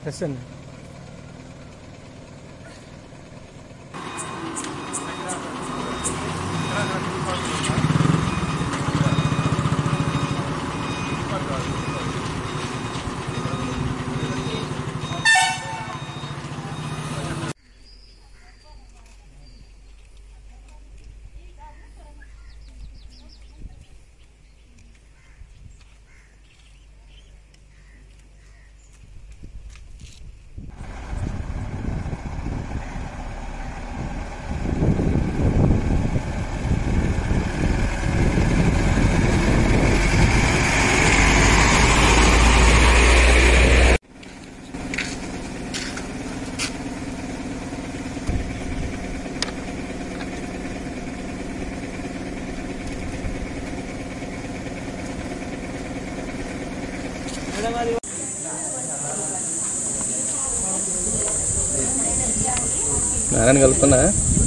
yes అండి నారాయణ కలుపుకున్నా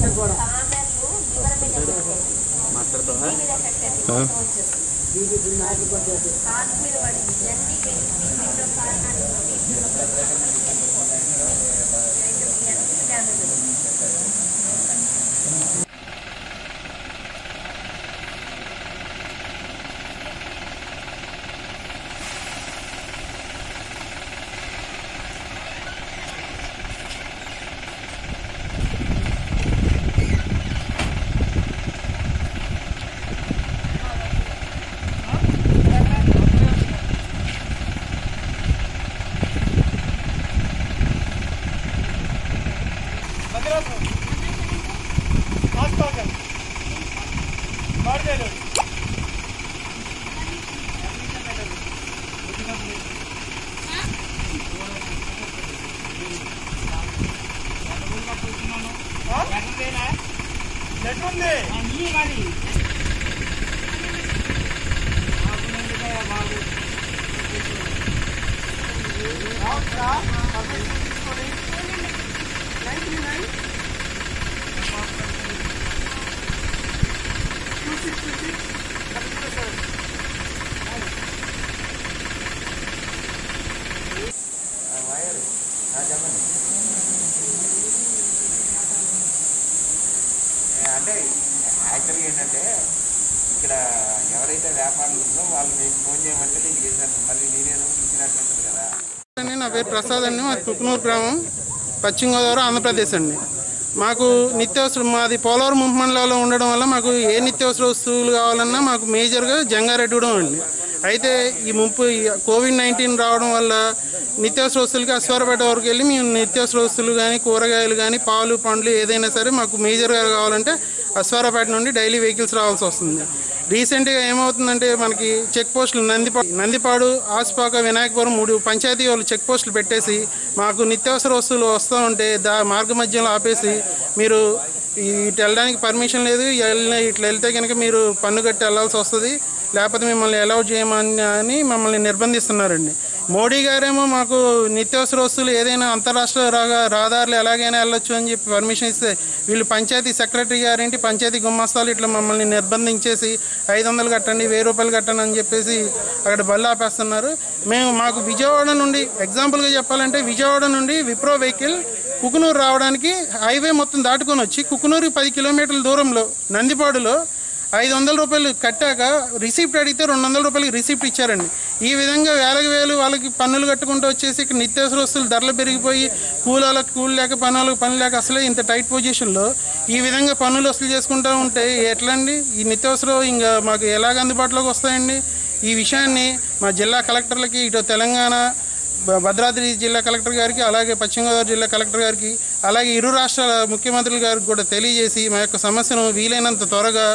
అంటే యాక్చువల్గా ఏంటంటే ఇక్కడ ఎవరైతే వ్యాపారులు ఉందో వాళ్ళు మీకు ఫోన్ చేయమంటే నేను చేశాను మళ్ళీ నేనేదో పిలిచినట్టు ఉంటుంది కదా అండి నా పేరు ప్రసాద్ అండి మాది కుక్నూరు గ్రామం పశ్చిమ గోదావరి ఆంధ్రప్రదేశ్ అండి మాకు నిత్యావసర మాది పోలవరం ముంపమండలంలో ఉండడం వల్ల మాకు ఏ నిత్యావసర వస్తువులు కావాలన్నా మాకు మేజర్గా జంగారెడ్డిగూడెం అండి అయితే ఈ ముంపు ఈ కోవిడ్ నైన్టీన్ రావడం వల్ల నిత్యావసర వస్తువులకి అశ్వారపేట వరకు వెళ్ళి మేము నిత్యావసర వస్తువులు కానీ కూరగాయలు కానీ పాలు పండ్లు ఏదైనా సరే మాకు మేజర్గా కావాలంటే అశ్వారపేట నుండి డైలీ వెహికల్స్ రావాల్సి వస్తుంది రీసెంట్గా ఏమవుతుందంటే మనకి చెక్ పోస్టులు నందిపా నందిపాడు ఆస్పాక వినాయకపురం మూడు పంచాయతీ వాళ్ళు చెక్ పోస్టులు పెట్టేసి మాకు నిత్యావసర వస్తువులు వస్తూ ఉంటే దా మార్గ మధ్యంలో ఆపేసి మీరు ఇటు వెళ్ళడానికి పర్మిషన్ లేదు వెళ్ళిన- ఇట్లా వెళ్తే కనుక మీరు పన్ను కట్టి వెళ్ళాల్సి వస్తుంది లేకపోతే మిమ్మల్ని అలౌ చేయమని అని మమ్మల్ని నిర్బంధిస్తున్నారండి మోడీ గారేమో మాకు నిత్యావసర వస్తువులు ఏదైనా అంతరాష్ట్ర రాగా రహదారులు ఎలాగైనా వెళ్ళొచ్చు అని చెప్పి పర్మిషన్ ఇస్తే వీళ్ళు పంచాయతీ సెక్రటరీ గారేంటి పంచాయతీ గుమ్మస్తాలు ఇట్లా మమ్మల్ని నిర్బంధించేసి ఐదు వందలు కట్టండి వెయ్యి రూపాయలు కట్టండి అని చెప్పేసి అక్కడ బళ్ళు ఆపేస్తున్నారు మేము మాకు విజయవాడ నుండి ఎగ్జాంపుల్గా చెప్పాలంటే విజయవాడ నుండి విప్రో వెహికల్ కుకునూరు రావడానికి హైవే మొత్తం దాటుకొని వచ్చి కుకునూరు పది కిలోమీటర్ల దూరంలో నందిపాడులో ఐదు వందల రూపాయలు కట్టాక రిసిప్ట్ అడిగితే రెండు వందల రూపాయలకి రిసిప్ట్ ఇచ్చారండి ఈ విధంగా వేలకు వేలు వాళ్ళకి పన్నులు కట్టుకుంటూ వచ్చేసి ఇక్కడ నిత్యావసర వస్తువులు ధరలు పెరిగిపోయి కూలీలకు కూలి లేక పని వాళ్ళకి పని లేక అసలే ఇంత టైట్ పొజిషన్లో ఈ విధంగా పన్నులు వసూలు చేసుకుంటూ ఉంటే ఎట్లా అండి ఈ నిత్యావసరం ఇంకా మాకు ఎలాగ అందుబాటులోకి వస్తాయండి ఈ విషయాన్ని మా జిల్లా కలెక్టర్లకి ఇటు తెలంగాణ భ- భద్రాద్రి జిల్లా కలెక్టర్ గారికి అలాగే పశ్చిమ గోదావరి జిల్లా కలెక్టర్ గారికి అలాగే ఇరు రాష్ట్రాల ముఖ్యమంత్రుల గారికి కూడా తెలియజేసి మా యొక్క సమస్యను వీలైనంత త్వరగా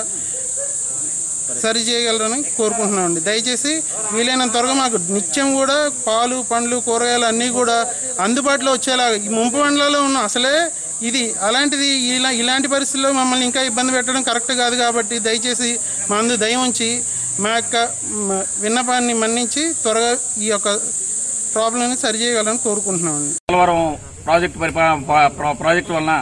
సరి చేయగలరని కోరుకుంటున్నామండి దయచేసి వీలైనంత త్వరగా మాకు నిత్యం కూడా పాలు పండ్లు కూరగాయలు అన్నీ కూడా అందుబాటులో వచ్చేలా ఈ ముంపు మండలంలో ఉన్న అసలే ఇది అలాంటిది ఇలా ఇలాంటి పరిస్థితుల్లో మమ్మల్ని ఇంకా ఇబ్బంది పెట్టడం కరెక్ట్ కాదు కాబట్టి దయచేసి మా అందు దయ ఉంచి మా యొక్క మ, విన్నపాన్ని మన్నించి త్వరగా ఈ యొక్క ప్రాబ్లంని సరి చేయగలరని కోరుకుంటున్నామండి పోలవరం ప్రాజెక్టు పరిపా పా- ప్రా- ప్రాజెక్టు వలన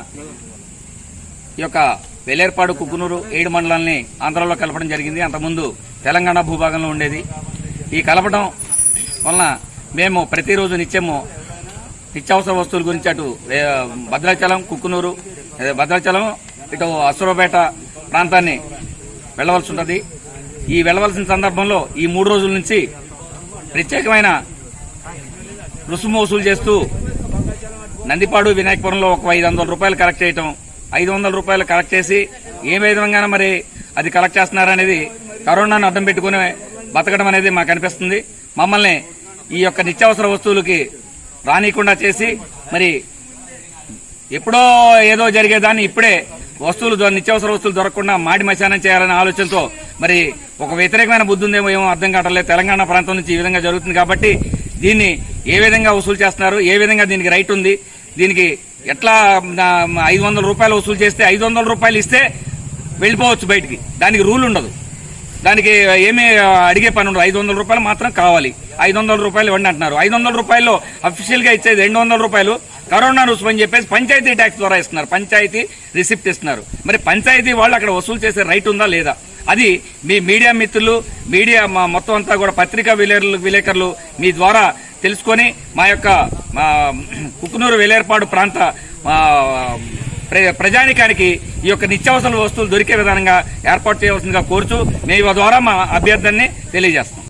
ఈ యొక్క వెలేర్పాడు కుక్కునూరు ఏడు మండలాల్ని ఆంధ్రాలో కలపడం జరిగింది అంతకుముందు తెలంగాణ భూభాగంలో ఉండేది ఈ కలపడం వలన మేము ప్రతిరోజు నిత్యము నిత్యావసర వస్తువుల గురించి అటు ఏ, భద్రాచలం కుక్కునూరు ఏ, భద్రాచలం ఇటు అసురపేట ప్రాంతాన్ని వెళ్ళవలసి ఉంటుంది ఈ వెళ్ళవలసిన సందర్భంలో ఈ మూడు రోజుల నుంచి ప్రత్యేకమైన రుసుము వసూలు చేస్తూ నందిపాడు వినాయకపురంలో ఒక ఐదు వందల రూపాయలు కలెక్ట్ చేయటం ఐదు వందల రూపాయలు కలెక్ట్ చేసి ఏ విధంగా మరి అది కలెక్ట్ చేస్తున్నారనేది కరోనాను అడ్డం పెట్టుకుని బతకడం అనేది మాకు అనిపిస్తుంది మమ్మల్ని ఈ యొక్క నిత్యావసర వస్తువులకి రానియకుండా చేసి మరి ఎప్పుడో ఏదో జరిగేదాన్ని ఇప్పుడే వస్తువులు దొ- నిత్యావసర వస్తువులు దొరకకుండా మాడి మశానం చేయాలనే ఆలోచనతో మరి ఒక వ్యతిరేకమైన బుద్ధి ఉందేమో ఏమో అర్థం కావట్లేదు తెలంగాణ ప్రాంతం నుంచి ఈ విధంగా జరుగుతుంది కాబట్టి దీన్ని ఏ విధంగా వసూలు చేస్తున్నారు ఏ విధంగా దీనికి రైట్ ఉంది దీనికి ఎట్లా ఐదు వందల రూపాయలు వసూలు చేస్తే ఐదు వందల రూపాయలు ఇస్తే వెళ్ళిపోవచ్చు బయటికి దానికి రూల్ ఉండదు దానికి ఏమీ అడిగే పని ఉండదు ఐదు వందల రూపాయలు మాత్రం కావాలి ఐదు వందల రూపాయలు ఇవ్వండి అంటున్నారు ఐదు వందల రూపాయలు అఫీషియల్ గా ఇచ్చేది రెండు వందల రూపాయలు కరోనా రుసుము అని చెప్పేసి పంచాయతీ ట్యాక్స్ ద్వారా ఇస్తున్నారు పంచాయతీ రిసిప్ట్ ఇస్తున్నారు మరి పంచాయతీ వాళ్ళు అక్కడ వసూలు చేసే రైట్ ఉందా లేదా అది మీ మీడియా మిత్రులు మీడియా మా మొత్తం అంతా కూడా పత్రికా విలేకరులు విలేకరులు మీ ద్వారా తెలుసుకొని మా యొక్క మా కుకునూరు వేలేర్పాడు ప్రాంత ఆ, ప్ర- ప్రజానికానికి ఈ యొక్క నిత్యావసర వస్తువులు దొరికే విధానంగా ఏర్పాటు చేయవలసిందిగా కోరుచూ మేము ద్వారా మా అభ్యర్థాన్ని తెలియజేస్తాం